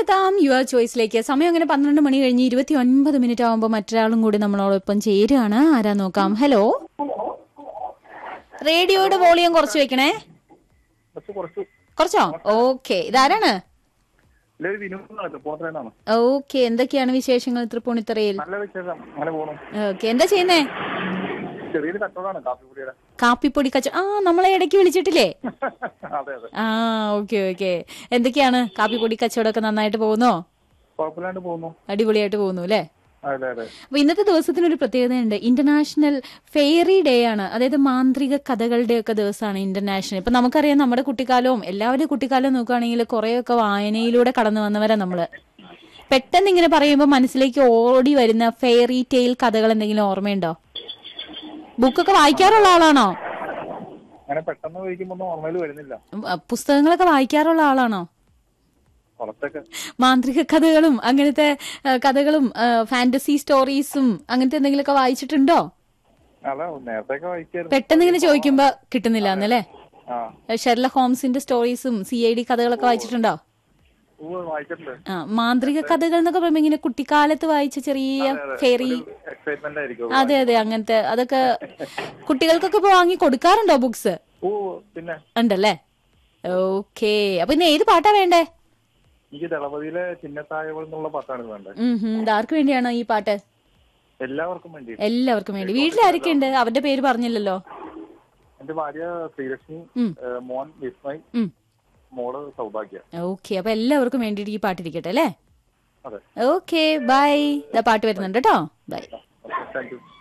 എത്താം യുവർ ചോയ്സിലേക്ക് സമയം അങ്ങനെ പന്ത്രണ്ട് മണി കഴിഞ്ഞ് ഇരുപത്തി ഒൻപത് മിനിറ്റ് ആകുമ്പോൾ മറ്റൊരാളും കൂടി നമ്മളോടൊപ്പം ചേരുകയാണ് ആരാ നോക്കാം ഹലോ റേഡിയോയുടെ വോളിയം കുറച്ച് വെക്കണേ കുറച്ച് കുറച്ച് കുറച്ചോ ഓക്കെ ഇതാരാണ് ഇല്ല ഒരു വിനോദമാണ് തൃപ്പൂണിത്തറയിലാണ് ഓക്കെ എന്തൊക്കെയാണ് വിശേഷങ്ങൾ തൃപ്പൂണിത്തറയിൽ നല്ല വിശേഷം അങ്ങനെ പോണു ഓക്കെ എന്താ ചെയ്യുന്നേ ചെറിയൊരു കച്ചവടമാണ് കാപ്പിപ്പൊടിയുടെ കാപ്പിപ്പൊടി കച്ച ആ നമ്മളെ ഇടയ്ക്ക് വിളിച്ചിട്ടില്ലേ അതെ അതെ ആ ഓക്കെ ഓക്കെ എന്തൊക്കെയാണ് കാപ്പിപ്പൊടി കച്ചവടമൊക്കെ നന്നായിട്ട് പോകുന്നോ കുഴപ്പമില്ലാണ്ട് പോകുന്നു അടിപൊളിയായിട്ട് പോകുന്നു അല്ലേ അതെ അതെ അപ്പൊ ഇന്നത്തെ ദിവസത്തിനൊരു പ്രത്യേകതയുണ്ട് ഇന്റർനാഷണൽ ഫെയറി ഡേ ആണ് അതായത് മാന്ത്രിക കഥകളുടെ ഒക്കെ ദിവസമാണ് ഇന്റർനാഷണൽ ഇപ്പൊ നമുക്കറിയാം നമ്മുടെ കുട്ടിക്കാലവും എല്ലാവരുടെയും കുട്ടിക്കാലവും നോക്കുകയാണെങ്കിൽ കുറെയൊക്കെ വായനയിലൂടെ കടന്നു വന്നവരാ നമ്മള് പെട്ടെന്ന് ഇങ്ങനെ പറയുമ്പോൾ മനസ്സിലേക്ക് ഓടി വരുന്ന ഫെയറി ടെയിൽ കഥകൾ എന്തെങ്കിലും ഓർമ്മയുണ്ടോ ബുക്കൊക്കെ വായിക്കാറുള്ള ആളാണോ അങ്ങനെ പെട്ടെന്ന് കഴിക്കുമ്പോ ഒന്നും ഓർമ്മയിൽ വരുന്നില്ല ഉം, അ, പുസ്തകങ്ങളൊക്കെ വായിക്കാറുള്ള ആളാണോ കുറച്ചൊക്കെ മാന്ത്രിക കഥകളും അങ്ങനത്തെ ആ, കഥകളും ഫാന്റസി സ്റ്റോറീസും അങ്ങനത്തെ എന്തെങ്കിലുമൊക്കെ വായിച്ചിട്ടുണ്ടോ അല്ല നേരത്തെയൊക്കെ വായിക്കായിരുന്നു പെട്ടെന്ന് ഇങ്ങനെ ചോദിക്കുമ്പോ കിട്ടുന്നില്ല എന്നല്ലേ ആ ഷെർല ഹോംസിന്റെ സ്റ്റോറീസും സി ഐ ഡി കഥകളൊക്കെ വായിച്ചിട്ടുണ്ടോ പൂവ് വായിച്ചിട്ടുണ്ട് ആ മാന്ത്രിക കഥകൾ എന്നൊക്കെ പറയുമ്പോ ഇങ്ങനെ കുട്ടിക്കാലത്ത് വായിച്ച ചെറിയ ഫെയറി എക്സൈറ്റ്മെന്റ് ആയിരിക്കും അതെ അതെ അങ്ങനത്തെ അതൊക്കെ കുട്ടികൾക്കൊക്കെ ഇപ്പൊ വാങ്ങി കൊടുക്കാറുണ്ടോ ബുക്സ് പൂവ് പിന്നെ ഉണ്ടല്ലേ ഓക്കേ അപ്പൊ ഇന്ന് ഏത് പാട്ടാ വേണ്ടേ എനിക്ക് ദളപതിയിലെ ചിന്നത്തായവൾ എന്നുള്ള പാട്ടാണ് വേണ്ടത് ഉം ഹും, ഇത് ആർക്ക് വേണ്ടിയാണ് ഈ പാട്ട് എല്ലാവർക്കും വേണ്ടി എല്ലാവർക്കും വേണ്ടി വീട്ടിൽ ആരൊക്കെ ഉണ്ട് അവരുടെ പേര് പറഞ്ഞില്ലല്ലോ എന്റെ ഭാര്യ ശ്രീലക്ഷ്മി ഉം. ഏഹ് മോൻ വിസ്മയ് ഉം മോള് സൗഭാഗ്യ ഓക്കെ അപ്പൊ എല്ലാവർക്കും വേണ്ടിയിട്ട് ഈ പാട്ടിരിക്കട്ടെ അല്ലേ അതെ ഓക്കെ ബൈ പാട്ട് വരുന്നുണ്ട് കേട്ടോ ബൈ താങ്ക് യു